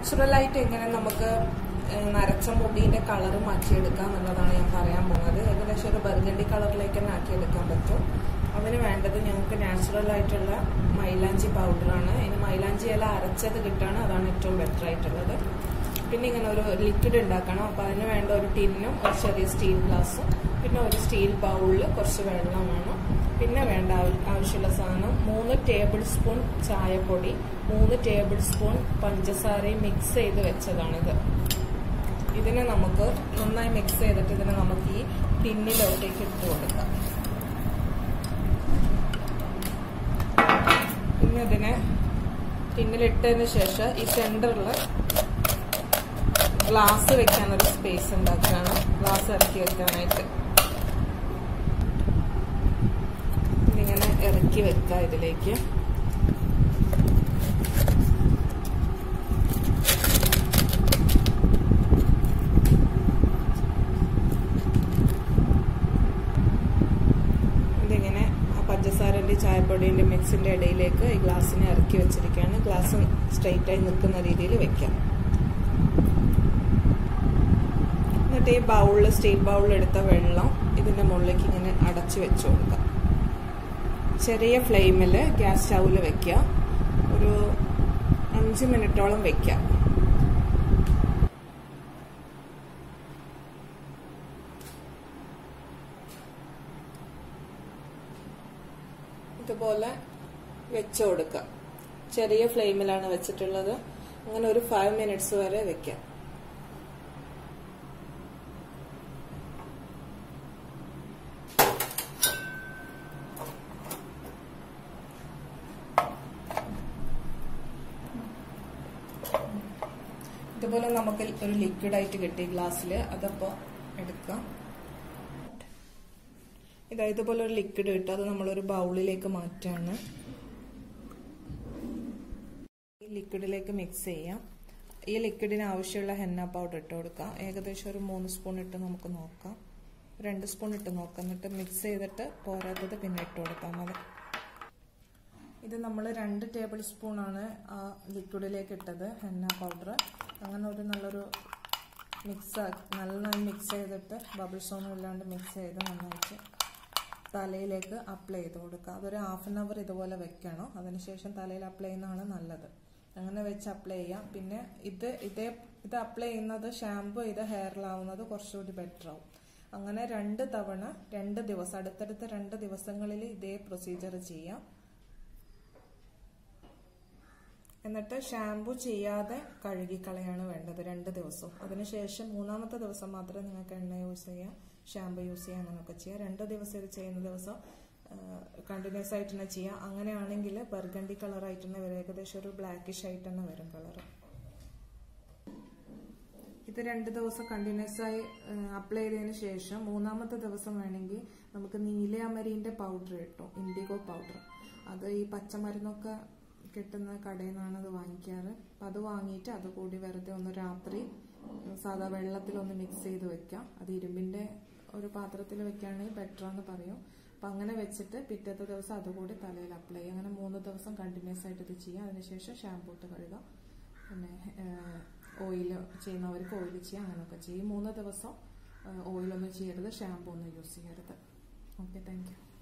നാച്ചുറലായിട്ട് എങ്ങനെ നമുക്ക് ഏഹ്, നരച്ച മുടീന്റെ കളർ മാറ്റിയെടുക്കാം എന്നുള്ളതാണ് ഞാൻ പറയാൻ പോകുന്നത് ഏകദേശം ഒരു ബർഗണ്ടി കളറിലേക്ക് തന്നെ ആക്കിയെടുക്കാൻ പറ്റും അതിന് വേണ്ടത് ഞങ്ങൾക്ക് നാച്ചുറൽ ആയിട്ടുള്ള മൈലാഞ്ചി പൗഡറാണ് ഇനി മൈലാഞ്ചി ഇല അരച്ചത് കിട്ടുകയാണ് അതാണ് ഏറ്റവും ബെറ്റർ ആയിട്ടുള്ളത് പിന്നെ ഇങ്ങനെ ഒരു ലിക്വിഡ് ഉണ്ടാക്കണം അപ്പോൾ അതിന് വേണ്ട ഒരു ടിന്നും ഒരു ചെറിയ സ്റ്റീൽ ഗ്ലാസ്സും പിന്നെ ഒരു സ്റ്റീൽ ബൗളിൽ കുറച്ച് വെള്ളം വേണം പിന്നെ വേണ്ട ആവ- ആവശ്യമുള്ള സാധനം മൂന്ന് ടേബിൾ സ്പൂൺ ചായപ്പൊടി മൂന്ന് ടേബിൾ സ്പൂൺ പഞ്ചസാരയും മിക്സ് ചെയ്ത് വെച്ചതാണിത് ഇതിനെ നമുക്ക് നന്നായി മിക്സ് ചെയ്തിട്ട് ഇതിനെ നമുക്ക് ഈ ടിന്നിലോട്ടേക്ക് ഇട്ട് കൊടുക്കാം പിന്നെ ഇതിനെ ടിന്നിലിട്ടതിന് ശേഷം ഈ സെന്ററിൽ ഗ്ലാസ് വെക്കാനൊരു സ്പേസ് ഉണ്ടാക്കുകയാണ് ഗ്ലാസ് ഇറക്കി വെക്കാനായിട്ട് ഇതിങ്ങനെ ഇറക്കി വെക്കുക ഇതിലേക്ക് ഇതിങ്ങനെ ആ പഞ്ചസാരന്റെ ചായപ്പൊടിന്റെ മിക്സിന്റെ ഇടയിലേക്ക് ഈ ഗ്ലാസ്സിനെ ഇറക്കി വെച്ചിരിക്കുകയാണ് ഗ്ലാസ് സ്ട്രെയിറ്റ് ആയി നിൽക്കുന്ന രീതിയിൽ വെക്കാം എന്നിട്ട് ഈ ബൗളിൽ സ്റ്റീൽ ബൗളിൽ എടുത്ത വെള്ളം ഇതിന്റെ മുകളിലേക്ക് ഇങ്ങനെ അടച്ചു വെച്ചു കൊടുക്കാം ചെറിയ ഫ്ലെയിമിൽ ഗ്യാസ് സ്റ്റൗവിൽ വെക്കുക ഒരു അഞ്ച് മിനിറ്റോളം വെക്കാം ഇതുപോലെ വെച്ചു കൊടുക്കുക ചെറിയ ഫ്ലെയിമിലാണ് വെച്ചിട്ടുള്ളത് അങ്ങനെ ഒരു ഫൈവ് മിനിറ്റ്സ് വരെ വെക്കാം ഇതുപോലെ നമുക്ക് ഒരു ലിക്വിഡ് ആയിട്ട് കിട്ടി ഗ്ലാസ്സിൽ അതപ്പോ എടുക്കാം ഇതാ ഇതുപോലെ ഒരു ലിക്വിഡ് കിട്ടും അത് നമ്മളൊരു ബൗളിലേക്ക് മാറ്റാണ് ഈ ലിക്വിഡിലേക്ക് മിക്സ് ചെയ്യാം ഈ ലിക്വിഡിന് ആവശ്യമുള്ള ഹെന്ന പൗഡർ ഇട്ട് കൊടുക്കാം ഏകദേശം ഒരു മൂന്ന് സ്പൂൺ ഇട്ട് നമുക്ക് നോക്കാം രണ്ട് സ്പൂൺ ഇട്ട് നോക്കാം എന്നിട്ട് മിക്സ് ചെയ്തിട്ട് പോരാത്തത് പിന്നെ ഇട്ട് കൊടുത്താൽ മതി ഇത് നമ്മൾ രണ്ട് ടേബിൾ സ്പൂണാണ് ആ ലിക്വിഡിലേക്ക് ഇട്ടത് ഹെന്ന പൗഡർ അങ്ങനെ ഒരു നല്ലൊരു മിക്സ് നന്നായി മിക്സ് ചെയ്തിട്ട് ബബിൾസ് ഒന്നും ഇല്ലാണ്ട് മിക്സ് ചെയ്ത് നന്നായിട്ട് തലയിലേക്ക് അപ്ലൈ ചെയ്ത് കൊടുക്കുക അതൊരു ഹാഫ് ആൻ അവർ ഇതുപോലെ വെക്കണം അതിനുശേഷം തലയിൽ അപ്ലൈ ചെയ്യുന്നതാണ് നല്ലത് അങ്ങനെ വെച്ച് അപ്ലൈ ചെയ്യാം പിന്നെ ഇത് ഇതേ ഇത് അപ്ലൈ ചെയ്യുന്നത് ഷാമ്പു ഇത് ഹെയറിലാവുന്നത് കുറച്ചുകൂടി ബെറ്റർ ആവും അങ്ങനെ രണ്ട് തവണ രണ്ട് ദിവസം അടുത്തടുത്ത രണ്ട് ദിവസങ്ങളിൽ ഇതേ പ്രൊസീജിയർ ചെയ്യാം എന്നിട്ട് ഷാമ്പു ചെയ്യാതെ കഴുകിക്കളയാണ് വേണ്ടത് രണ്ട് ദിവസവും അതിനുശേഷം മൂന്നാമത്തെ ദിവസം മാത്രമേ നിങ്ങൾക്ക് എണ്ണ യൂസ് ചെയ്യാം ഷാമ്പു യൂസ് ചെയ്യാം അങ്ങനെയൊക്കെ ചെയ്യാം രണ്ട് ദിവസം ഇത് ചെയ്യുന്ന ദിവസം കണ്ടിന്യൂസ് ആയിട്ട് തന്നെ ചെയ്യാം അങ്ങനെയാണെങ്കിൽ ബർഗണ്ടി കളർ ആയിട്ട് തന്നെ വരും ഏകദേശം ഒരു ബ്ലാക്കിഷ് ആയിട്ട് തന്നെ വരും കളർ ഇത് രണ്ട് ദിവസം കണ്ടിന്യൂസ് ആയി അപ്ലൈ ചെയ്തതിന് ശേഷം മൂന്നാമത്തെ ദിവസം വേണമെങ്കിൽ നമുക്ക് നീലയമരീന്റെ പൗഡർ കിട്ടും ഇൻഡിഗോ പൗഡർ അത് ഈ പച്ചമരുന്നൊക്കെ കിട്ടുന്ന കടയിൽ നിന്നാണ് അത് വാങ്ങിക്കാറ് അപ്പം അത് വാങ്ങിയിട്ട് അത് കൂടി വെറുതെ ഒന്ന് രാത്രി സാധാ വെള്ളത്തിലൊന്ന് മിക്സ് ചെയ്ത് വെക്കാം അത് ഇരുമ്പിന്റെ ഒരു പാത്രത്തിൽ വെക്കുകയാണെങ്കിൽ ബെറ്റർ എന്ന് പറയും അപ്പം അങ്ങനെ വെച്ചിട്ട് പിറ്റത്തെ ദിവസം അതുകൂടി തലയിൽ അപ്ലൈ ചെയ്യാം അങ്ങനെ മൂന്ന് ദിവസം കണ്ടിന്യൂസ് ആയിട്ട് ഇത് ചെയ്യാം അതിനുശേഷം ഷാമ്പൂ ഇട്ട് കഴുകാം പിന്നെ ഓയിൽ ചെയ്യുന്നവർക്ക് ഓയിൽ ചെയ്യാം അങ്ങനെയൊക്കെ ചെയ്യും മൂന്ന് ദിവസം ഓയിലൊന്നും ചെയ്യരുത് ഷാമ്പൂ ഒന്നും യൂസ് ചെയ്യരുത് ഓക്കെ താങ്ക് യു